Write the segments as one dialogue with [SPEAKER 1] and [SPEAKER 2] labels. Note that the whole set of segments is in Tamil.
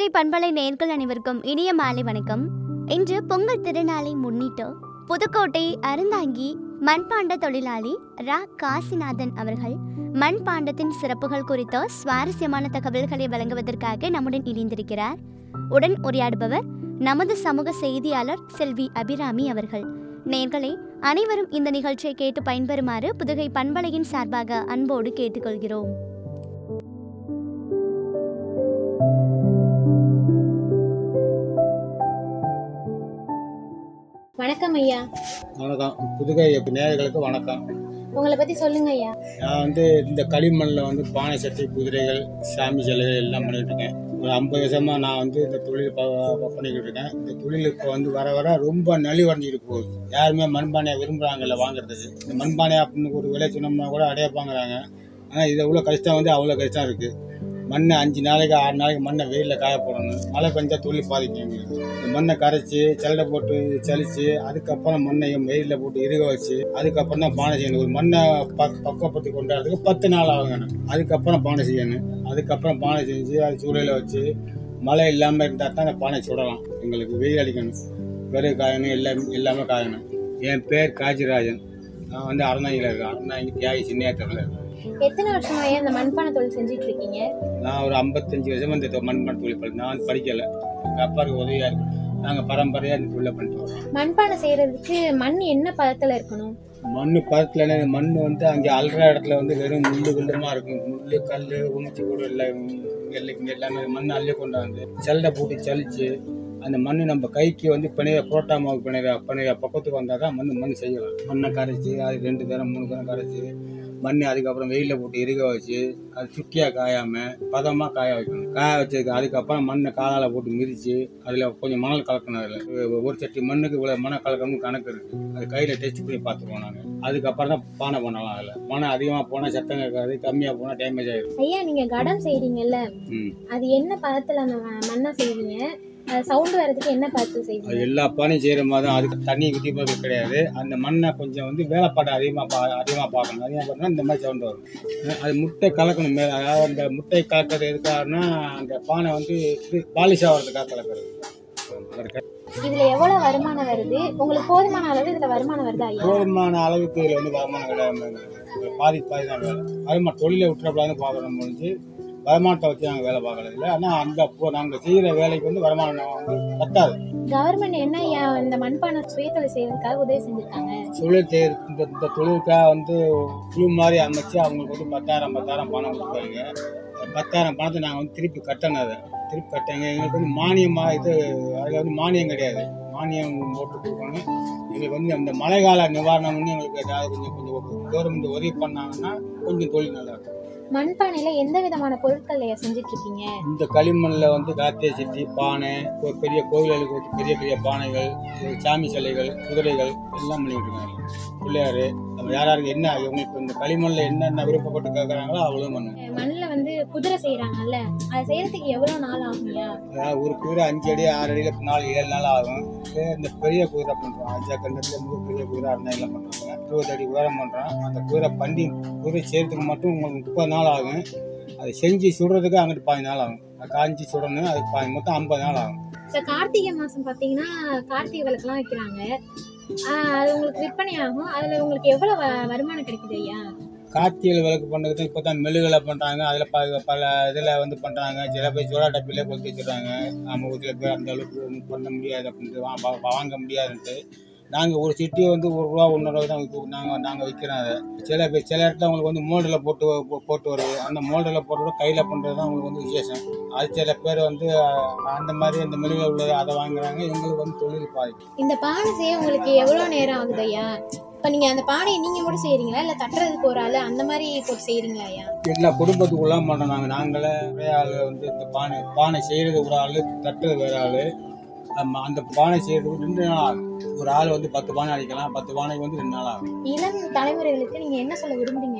[SPEAKER 1] பண்பலை நேர்கள் அனைவருக்கும் இனிய மாலை வணக்கம் இன்று பொங்கல் திருநாளை முன்னிட்டு புதுக்கோட்டை அருந்தாங்கி மண்பாண்ட தொழிலாளி ரா காசிநாதன் அவர்கள் மண்பாண்டத்தின் சிறப்புகள் குறித்த சுவாரஸ்யமான தகவல்களை வழங்குவதற்காக நம்முடன் இணைந்திருக்கிறார் உடன் உரையாடுபவர் நமது சமூக செய்தியாளர் செல்வி அபிராமி அவர்கள் நேர்களே அனைவரும் இந்த நிகழ்ச்சியை கேட்டு பயன்பெறுமாறு புதுகை பண்பலையின் சார்பாக அன்போடு கேட்டுக்கொள்கிறோம்
[SPEAKER 2] வணக்கம் ஐயா
[SPEAKER 3] வணக்கம் புதுகை நேயர்களுக்கு வணக்கம்
[SPEAKER 2] உங்களை பத்தி சொல்லுங்க ஐயா
[SPEAKER 3] நான் வந்து இந்த களிமண்ணில் வந்து பானை சட்டி குதிரைகள் சாமி சிலைகள் எல்லாம் பண்ணிட்டு இருக்கேன் ஒரு ஐம்பது வருஷமா நான் வந்து இந்த தொழில் ப- ப- பண்ணிக்கிட்டு இருக்கேன் இந்த தொழில் இப்போ வந்து வர வர ரொம்ப நலிவடைஞ்சிட்டு போகுது யாருமே மண்பானையை விரும்புகிறாங்கல்ல வாங்குறதுக்கு இந்த மண்பானை அப்படின்னு ஒரு விலை சொன்னோம்னா கூட அடையப்பாங்கிறாங்க ஆனால் இதை உள்ள கஷ்டம் வந்து அவ்வளோ கஷ்டம் இருக்குது மண்ணை அஞ்சு நாளைக்கு ஆறு நாளைக்கு மண்ணை வெயிலில் காய போடணும் மழை பெஞ்சா தொழில் பாதிக்கும் எங்களுக்கு இந்த மண்ணை கரைச்சி சல்லடை போட்டு சலிச்சு அதுக்கப்புறம் மண்ணை வெயிலில் போட்டு இருக வச்சு அதுக்கப்புறம் தான் பானை செய்யணும் ஒரு மண்ணை ப பக்குவப்படுத்தி கொண்டாடுறதுக்கு பத்து நாள் ஆகும் எனக்கு அதுக்கப்புறம் பானை செய்யணும் அதுக்கப்புறம் பானை செஞ்சு அது சூளையில் வச்சு மழை இல்லாமல் இருந்தால் தான் அந்த பானை சுடலாம் எங்களுக்கு வெயில் அடிக்கணும் வெறும் காயணும் எல்லாம் எல்லாமே காயணும் என் பேர் காஜிராஜன் நான் வந்து அறநாங்கியில் இருக்கேன் அறநாங்கி தியாகி சின்னையாத்தரில் இருக்கேன்
[SPEAKER 2] எத்தனை வருஷமா ஐயா இந்த மண்பானை தொழில் செஞ்சுட்டு இருக்கீங்க
[SPEAKER 3] நான் ஒரு ஐம்பத்தஞ்சு வருஷமா இந்த தொ- மண்பானை தொழில் பண்ணி நான் படிக்கலை எங்கள் அப்பாவுக்கு உதவியாக இருக்கும் நாங்கள் பரம்பரையாக இந்த தொழிலை பண்ணிட்டு வரோம்
[SPEAKER 2] மண்பானை செய்யறதுக்கு மண் என்ன பதத்துல இருக்கணும்
[SPEAKER 3] மண் பதத்தில் மண் வந்து அங்கே அல்ற இடத்துல வந்து வெறும் முள்ளு குள்ளுமா இருக்கும் முள்ளு கல் உமிச்சி கூட இல்லை எல்லாம் இங்கே எல்லாமே மண் அள்ளி கொண்டாந்து சல்லடை போட்டு சலிச்சு அந்த மண் நம்ம கைக்கு வந்து பிணைய புரோட்டா மாவு பிணைய பிணைய பக்கத்துக்கு வந்தால் தான் மண் மண் செய்யலாம் மண்ணை கரைச்சி அது ரெண்டு தரம் மூணு தரம் கரைச்சி மண் அதுக்கப்புறம் வெயிலில் போட்டு இருக வச்சு அது சுக்கியாக காயாமல் பதமாக காய வைக்கணும் காய வச்சதுக்கு அதுக்கப்புறம் மண்ணை காலால் போட்டு மிதித்து அதில் கொஞ்சம் மணல் கலக்கணும் அதில் ஒரு சட்டி மண்ணுக்கு இவ்வளோ மணல் கலக்கணும்னு கணக்கு இருக்குது அது கையில் டெஸ்ட் பண்ணி பார்த்துருவோம் நாங்கள் அதுக்கப்புறம் தான் பானை பண்ணலாம் அதில் பானை அதிகமாக போனால் சத்தம் கேட்காது கம்மியாக போனால் டேமேஜ் ஆகிடும்
[SPEAKER 2] ஐயா நீங்க கடம் செய்றீங்கல்ல
[SPEAKER 3] ம்
[SPEAKER 2] அது என்ன பதத்துல அந்த ம- மண்ணை செய்வீங்க சவுண்ட் வர்றதுக்கு என்ன பதத்துல
[SPEAKER 3] அது
[SPEAKER 2] செய்வீங்க
[SPEAKER 3] எல்லா பானையும் செய்கிற மாதிரி தான் அதுக்கு தண்ணி ஊற்றி போகிறது கிடையாது அந்த மண்ணை கொஞ்சம் வந்து வேலைப்பாடு அதிகமாக பா அதிகமாக பார்க்கணும் அதிகமாக பார்த்தா இந்த மாதிரி சவுண்ட் வரும் அது முட்டை கலக்கணும் மேலே அதாவது அந்த முட்டை கலக்கிறது எதுக்காகனா அந்த பானை வந்து இது பாலிஷ் ஆகிறதுக்காக கலக்கிறது அதற்கு
[SPEAKER 2] இதுல எவ்வளவு வருமானம் வருது உங்களுக்கு போதுமான அளவு இதுல வருமானம் வருதா ஐயா
[SPEAKER 3] போதுமான அளவுக்கு இதில் வந்து வருமானம் கிடையாது பாதி பாதி தான் வேலை வருமானம் தொழிலை விட்டுறப்படாதுன்னு பார்க்கணும் முடிஞ்சு வருமானத்தை வச்சு நாங்கள் வேலை பார்க்கறது இல்லை ஆனால் அந்த நாங்கள் செய்கிற வேலைக்கு வந்து வருமானம் வந்து பத்தாது
[SPEAKER 2] கவர்மெண்ட் என்ன ஐயா இந்த மண்பானை சுயதொழில் செய்யறதுக்காக உதவி செஞ்சிருக்காங்க
[SPEAKER 3] தொழில் செய்ய இந்த இந்த தொழிலுக்காக வந்து குழு மாதிரி அமைச்சு அவங்களுக்கு வந்து பத்தாயிரம் பத்தாயிரம் பணம் கொடுப்பாங்க பத்தாயிரம் பணத்தை நாங்கள் வந்து திருப்பி கட்டணும் அதை திருப்பி கட்டங்க எங்களுக்கு வந்து மானியமாக இது அதில் வந்து மானியம் கிடையாது மானியம் போட்டு கொடுக்கணும் எங்களுக்கு வந்து அந்த மழைக்கால நிவாரணம்னு எங்களுக்கு ஏதாவது கொஞ்சம் கொஞ்சம் கவர்மெண்ட் உதவி பண்ணாங்கன்னா கொஞ்சம் தொழில் நல்லா இருக்கும்
[SPEAKER 2] மண்பானையில எந்த விதமான பொருட்கள் ஐயா செஞ்சுட்டு இருக்கீங்க
[SPEAKER 3] இந்த களிமண்ணில் வந்து காத்திய சிட்டி பானை ஒரு பெரிய கோவில்களுக்கு வச்சு பெரிய பெரிய பானைகள் ஒரு சாமி சிலைகள் குதிரைகள் எல்லாம் பண்ணிட்டு இருக்காங்க பிள்ளையார் நம்ம யார் யாருக்கு என்ன இவங்களுக்கு இந்த களிமண்ணில் என்னென்ன விருப்பப்பட்டு கேட்குறாங்களோ அவ்வளோ பண்ணுவோம்
[SPEAKER 2] மண்ணில் வந்து குதிரை செய்யறாங்கல்ல அதை செய்யறதுக்கு எவ்வளவு நாள் ஆகும் ஐயா
[SPEAKER 3] அதாவது ஒரு குதிரை அஞ்சு அடி ஆறு அடியில் நாலு ஏழு நாள் ஆகும் இதே இந்த பெரிய குதிரை பண்ணுறோம் அஞ்சா கண்டத்தில் மிக பெரிய குதிரை அருந்தாயில் பண்ணுறாங்க இருபது அடி உயரம் பண்ணுறோம் அந்த குதிரை பண்டி குதிரை செய்கிறதுக்கு மட்டும் உங்களுக்கு முப்பது நாள் ஆகும் அதை செஞ்சு சுடுறதுக்கு அங்கிட்டு பாஞ்சு நாள் ஆகும் அது காஞ்சி சுடணும் அதுக்கு பாஞ்சு மொத்தம் ஐம்பது நாள் ஆகும்
[SPEAKER 2] இந்த கார்த்திகை மாசம் பாத்தீங்கன்னா கார்த்திகை விளக்குலாம் வைக்கிறாங்க ஆஹ் அது உங்களுக்கு விற்பனை ஆகும் அதுல உங்களுக்கு எவ்வளவு வ- வருமானம் கிடைக்குது ஐயா
[SPEAKER 3] கார்த்திகை விளக்கு பண்ணுறது இப்போ தான் மெழுகுல பண்ணுறாங்க அதில் ப பல இதில் வந்து பண்ணுறாங்க சில பேர் சோடா டப்பிலே கொளுத்தி வச்சுடுறாங்க நம்ம சில பேர் அந்த அளவுக்கு ஒண்ணும் பண்ண முடியாது அப்படின்ட்டு வா- வா- வாங்க முடியாதுன்ட்டு நாங்கள் ஒரு சிட்டியை வந்து ஒரு ரூபா ஒன்றரை ரூபா தான் விற்க நாங்கள் நாங்கள் விற்கிறோம் அதை சில பேர் சில இடத்துல அவங்களுக்கு வந்து மோல்டில் போட்டு போ- போட்டு வருது அந்த மோல்டில் போட்டு கூட கையில் பண்ணுறது தான் அவங்களுக்கு வந்து விசேஷம் அது சில பேர் வந்து அஹ், அந்த மாதிரி அந்த மெழுகுல உள்ளது அதை வாங்குறாங்க எங்களுக்கு வந்து தொழில் பாதிக்கும்
[SPEAKER 2] இந்த பானை செய்ய உங்களுக்கு எவ்வளவு நேரம் ஆகுது ஐயா இப்ப நீங்க அந்த பானையை நீங்க மட்டும் செய்றீங்களா இல்ல தட்டுறதுக்கு ஒரு ஆளு அந்த மாதிரி போட்டு செய்றீங்களா ஐயா
[SPEAKER 3] எல்லா குடும்பத்துக்குள்ள பண்ணுறோம் நாங்கள் நாங்களே ஒரே ஆள் வந்து இந்த பானை பானை செய்கிறது ஒரு ஆள் தட்டுறது வேற ஆள் அந்த பானை செய்கிறதுக்கு ரெண்டு நாள் ஆகும் ஒரு ஆள் வந்து பத்து பானை அடிக்கலாம் பத்து பானைக்கு வந்து ரெண்டு நாள் ஆகும்
[SPEAKER 2] இளம் தலைமுறைகளுக்கு நீங்க என்ன சொல்ல விரும்புறீங்க ஐயா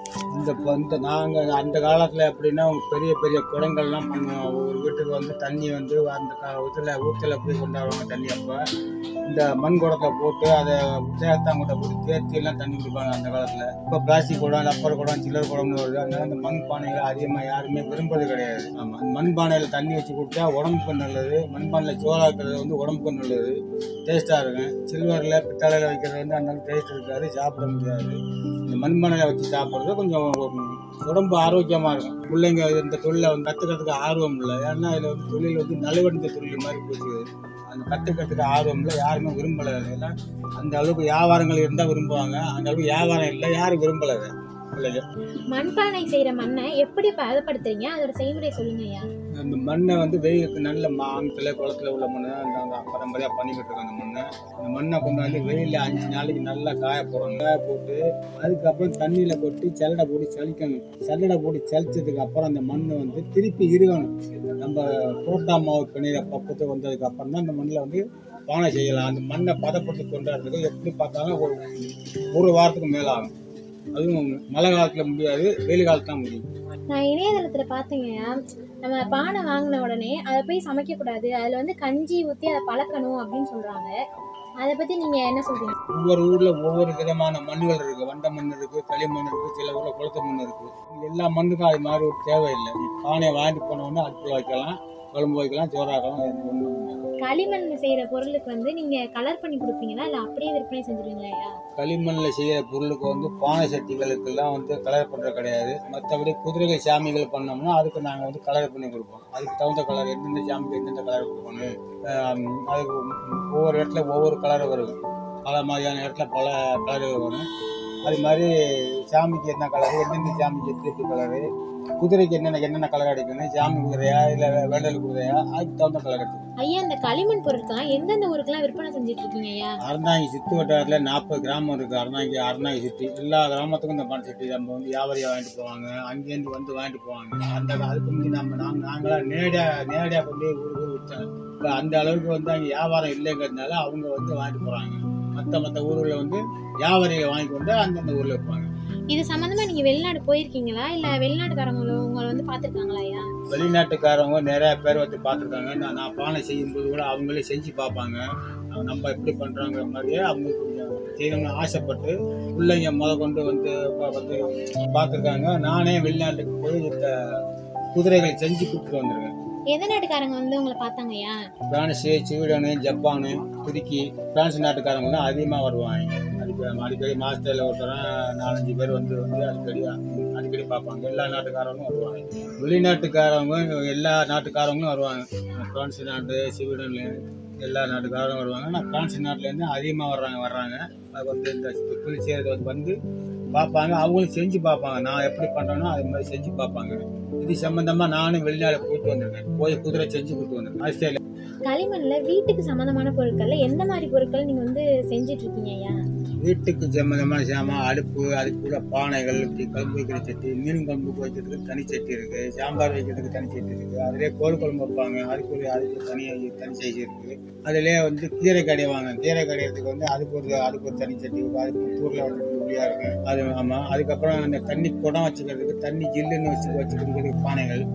[SPEAKER 3] இந்த இப்போ இந்த நாங்கள் அந்த காலத்தில் எப்படின்னா பெரிய பெரிய குடங்கள்லாம் பண்ணுவோம் ஒரு வீட்டுக்கு வந்து தண்ணி வந்து அந்த கா ஊற்றில் ஊற்றில் போய் கொண்டாடுவாங்க தண்ணி அப்போ இந்த மண் குடத்தை போட்டு அதை சேத்தாங்கொட்டை போட்டு தேர்த்தி எல்லாம் தண்ணி குடிப்பாங்க அந்த காலத்தில் இப்போ பிளாஸ்டிக் குடம் ரப்பர் குடம் சில்லர் குடம்னு வருது அதனால இந்த மண் பானைகளை அதிகமாக யாருமே விரும்புறது கிடையாது ஆமாம் அந்த மண் பானையில் தண்ணி வச்சு குடித்தா உடம்புக்கு நல்லது மண் பானையில் சோறாக்குறது வந்து உடம்புக்கு நல்லது டேஸ்ட்டாக இருக்கும் சில்வரில் பித்தளையில் வைக்கிறது வந்து அந்த டேஸ்ட் இருக்காது சாப்பிட முடியாது இந்த மண்பானையில் வச்சு சாப்பிட்றது கொஞ்சம் உடம்பு ஆரோக்கியமாக இருக்கும் பிள்ளைங்க இந்த தொழிலை வந்து கற்றுக்கிறதுக்கு ஆர்வம் இல்லை ஏன்னா இதில் வந்து தொழில் வந்து நலிவடைந்த தொழில் மாதிரி போச்சு அந்த கற்றுக்கிறதுக்கு ஆர்வம் இல்லை யாருமே விரும்பலை ஏன்னா அந்த அளவுக்கு வியாபாரங்கள் இருந்தால் விரும்புவாங்க அந்த அளவுக்கு வியாபாரம் இல்லை யாரும் விரும்பலை அதை பிள்ளைங்க
[SPEAKER 2] மண்பானை செய்யற மண்ணை எப்படி பதப்படுத்துறீங்க அதோட செய்முறை சொல்லுங்க ஐயா
[SPEAKER 3] அந்த மண்ணை வந்து வெயிலுக்கு நல்ல மாங்கத்தில் குளத்துல உள்ள மண்ணை தான் அந்த அந்த பரம்பரையாக பண்ணிக்கிட்டு இருக்கோம் அந்த மண்ணை அந்த மண்ணை கொண்டு வந்து வெயிலில் அஞ்சு நாளைக்கு நல்லா காய போடணும் காய போட்டு அதுக்கப்புறம் தண்ணியில் கொட்டி சல்லடை போட்டு சலிக்கணும் சல்லடை போட்டு சலிச்சதுக்கு அப்புறம் அந்த மண் வந்து திருப்பி இருக்கணும் நம்ம புரோட்டா மாவு பிணையிற பக்கத்துக்கு வந்ததுக்கு அப்புறம் தான் அந்த மண்ணில் வந்து பானை செய்யலாம் அந்த மண்ணை பதப்படுத்தி கொண்டாடுறதுக்கு எப்படி பார்த்தாலும் ஒரு ஒரு வாரத்துக்கு மேலே ஆகும் அதுவும் மழை காலத்தில் முடியாது வெயில் காலத்துல தான் முடியும்
[SPEAKER 2] நான் இணையதளத்துல பார்த்தேங்கய்யா நம்ம பானை வாங்கின உடனே அதை போய் சமைக்க கூடாது அதுல வந்து கஞ்சி ஊத்தி அதை பழக்கணும் அப்படின்னு சொல்றாங்க அதை பத்தி நீங்க என்ன சொல்றீங்க
[SPEAKER 3] ஒவ்வொரு ஊர்ல ஒவ்வொரு விதமான மண்ணுகள் இருக்கு வண்ட மண் இருக்கு களிமண் இருக்கு சில ஊர்ல குளத்து மண் இருக்கு எல்லா மண்ணுக்கும் அது மாதிரி ஒரு தேவையில்லை நீ பானையை வாங்கிட்டு போனோடனே அடுப்பில் வைக்கலாம் குழம்பு வைக்கலாம் சோறாக்கலாம் எதுவும் ஒண்ணும் இல்லை.
[SPEAKER 2] களிமண் செய்யற பொருளுக்கு வந்து நீங்க கலர் பண்ணி கொடுப்பீங்களா இல்ல அப்படியே விற்பனை செஞ்சிருவீங்களா ஐயா
[SPEAKER 3] களிமண்ணில் செய்கிற பொருளுக்கு வந்து பானை சட்டிகளுக்கெல்லாம் வந்து கலர் பண்ணுறது கிடையாது மற்றபடி குதிரைகள் சாமிகள் பண்ணோம்னா அதுக்கு நாங்கள் வந்து கலர் பண்ணி கொடுப்போம் அதுக்கு தகுந்த கலர் எந்தெந்த சாமிக்கு எந்தெந்த கலர் கொடுக்கணும் ஆம், அதுக்கு ஒவ்வொரு இடத்துல ஒவ்வொரு கலர் வரும் பல மாதிரியான இடத்துல பல கலர்கள் வரும் அது மாதிரி சாமிக்கு என்ன கலரு எந்தெந்த சாமிக்கு எப்படி எப்படி கலரு குதிரைக்கு என்னென்ன என்னென்ன கலர் அடிக்கணும் சாமி குதிரையா இல்லை வேண்டல் குதிரையா அதுக்கு தகுந்த கலர் எடுத்துக்கணும்
[SPEAKER 2] ஐயா இந்த களிமண் பொருட்கள் எந்தெந்த ஊருக்குலாம் விற்பனை செஞ்சுட்டு இருக்கீங்க ஐயா
[SPEAKER 3] அறந்தாங்கி சுற்று வட்டாரத்தில் நாற்பது கிராமம் இருக்குது அறந்தாங்கி அறந்தாங்கி சுற்றி எல்லா கிராமத்துக்கும் இந்த பணம் சட்டி நம்ம வந்து வியாபாரியாக வாங்கிட்டு போவாங்க அங்கேருந்து வந்து வாங்கிட்டு போவாங்க அந்த அதுக்கு முந்தி நம்ம நாங்கள் நாங்களாம் நேரடியாக நேரடியாக கொண்டு போய் ஊருக்கு விற்றோம் இப்போ அந்த அளவுக்கு வந்து அங்கே வியாபாரம் இல்லைங்கிறதுனால அவங்க வந்து வாங்கிட்டு போகிறாங்க மற்ற மற்ற ஊர்களில் வந்து வியாபாரிகளை வாங்கி கொண்டு அந்தந்த ஊரில் வைப்பாங்க
[SPEAKER 2] இது சம்பந்தமா நீங்க வெளிநாடு போயிருக்கீங்களா இல்ல வெளிநாட்டுக்காரங்களும் உங்களை வந்து பாத்துருக்காங்களா ஐயா
[SPEAKER 3] வெளிநாட்டுக்காரவங்க நிறைய பேர் வந்து பார்த்துருக்காங்க நான் நான் பானை செய்யும்போது கூட அவங்களே செஞ்சு பார்ப்பாங்க அவங்க நம்ம எப்படி பண்ணுறாங்கிற மாதிரியே அவங்க கொஞ்சம் செய்யணும்னு ஆசைப்பட்டு பிள்ளைங்க முத கொண்டு வந்து பா- வந்து பார்த்துருக்காங்க நானே வெளிநாட்டுக்கு போய் இந்த குதிரைகள் செஞ்சு கொடுத்துட்டு வந்திருக்கேன்
[SPEAKER 2] எந்த நாட்டுக்காரங்க வந்து உங்களை பார்த்தாங்க ஐயா
[SPEAKER 3] பிரான்ஸு ஸ்வீடனு ஜப்பானு துருக்கி பிரான்ஸ் நாட்டுக்காரங்க தான் அதிகமாக வருவாங்க அடிக்கடி அடிக்கடி மாதத்தில் ஒருத்தரம் நாலஞ்சு பேர் வந்து வந்து அடிக்கடி அடிக்கடி பார்ப்பாங்க எல்லா நாட்டுக்காரங்களும் வருவாங்க வெளிநாட்டுக்காரவங்க எல்லா நாட்டுக்காரங்களும் வருவாங்க பிரான்ஸ் நாட்டு ஸ்வீடன்ல எல்லா நாட்டுக்காரங்களும் வருவாங்க ஆனால் பிரான்ஸ் நாட்டிலேருந்து அதிகமாக வர்றாங்க வர்றாங்க அது வந்து இந்த தொழில் செய்கிறது வந்து வந்து பார்ப்பாங்க அவங்களும் செஞ்சு பார்ப்பாங்க நான் எப்படி பண்ணுறேனோ அது மாதிரி செஞ்சு பார்ப்பாங்க இது சம்மந்தமாக நானும் வெளிநாடு போயிட்டு வந்திருக்கேன் போய் குதிரை செஞ்சு கொடுத்து வந்திருக்கேன் ஆஸ்திரேலியா
[SPEAKER 2] களிமண்ல வீட்டுக்கு சம்பந்தமான பொருட்கள்ல எந்த மாதிரி பொருட்கள் நீங்க வந்து செஞ்சுட்டு இருக்கீங்க ஐயா
[SPEAKER 3] வீட்டுக்கு சம்மந்தமான சாமான் அடுப்பு அதுக்குள்ள பானைகள் இப்படி குழம்பு வைக்கிற சட்டி மீன் குழம்பு வைக்கிறதுக்கு தனி சட்டி இருக்கு சாம்பார் வைக்கிறதுக்கு தனி சட்டி இருக்கு அதிலே கோல் குழம்பு வைப்பாங்க அதுக்கு ஒரு அதுக்கு தனி தனி சைஸ் இருக்கு அதிலே வந்து கீரை கடைவாங்க கீரை கடையிறதுக்கு வந்து அதுக்கு ஒரு அதுக்கு ஒரு தனி சட்டி இருக்கு அதுக்கு தூரில் வந்து உருளியா இருக்கு அது ஆமா அதுக்கப்புறம் அந்த தண்ணி குடம் வச்சுக்கிறதுக்கு தண்ணி ஜில்லுன்னு வச்சு வச்சுக்கிறதுக்கு பானைகள்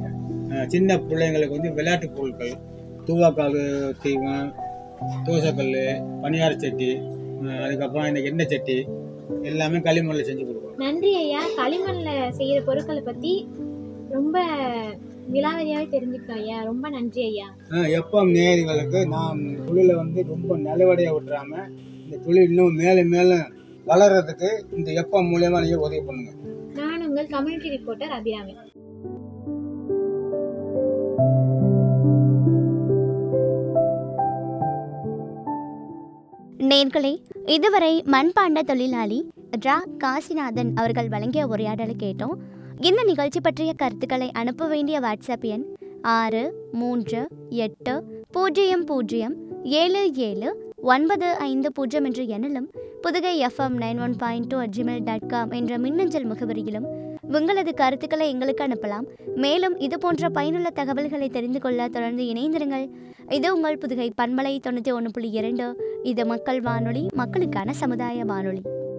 [SPEAKER 3] அஹ் சின்ன பிள்ளைங்களுக்கு வந்து விளையாட்டு பொருட்கள் தூவாக்கால் தீவம் தோசைக்கல் பணியார சட்டி அஹ் அதுக்கப்புறம் இந்த எண்ணெய் சட்டி எல்லாமே களிமண்ணில் செஞ்சு கொடுக்குறோம்
[SPEAKER 2] நன்றி ஐயா களிமண்ல செய்யற பொருட்களை பத்தி ரொம்ப விலாவரியாவே தெரிஞ்சுக்கிட்டோம் ஐயா ரொம்ப நன்றி ஐயா
[SPEAKER 3] எப்போ நேர்களுக்கு நான் தொழிலை வந்து ரொம்ப நிலவடைய விட்டுறாம இந்த தொழில் இன்னும் மேலும் மேலும் வளர்றதுக்கு இந்த எப்போ மூலியமா நீங்கள் உதவி பண்ணுங்க
[SPEAKER 2] நான் உங்கள் கம்யூனிட்டி ரிப்போர்ட்டர் அபிராமி
[SPEAKER 1] நேர்களே இதுவரை மண்பாண்ட தொழிலாளி ரா காசிநாதன் அவர்கள் வழங்கிய உரையாடலை கேட்டோம் இந்த நிகழ்ச்சி பற்றிய கருத்துக்களை அனுப்ப வேண்டிய வாட்ஸ்அப் எண் ஆறு மூன்று எட்டு பூஜ்ஜியம் பூஜ்ஜியம் ஏழு ஏழு ஒன்பது ஐந்து பூஜ்ஜியம் என்ற எண்ணிலும் Pudugai FM nine one point two Gmail dot com என்ற மின்னஞ்சல் முகவரியிலும் உங்களது கருத்துக்களை எங்களுக்கு அனுப்பலாம் மேலும் இது போன்ற பயனுள்ள தகவல்களை தெரிந்து கொள்ள தொடர்ந்து இணைந்திருங்கள் இது உங்கள் புதுகை பண்பலை தொண்ணூற்றி ஒன்று புள்ளி இரண்டு இது மக்கள் வானொலி மக்களுக்கான சமுதாய வானொலி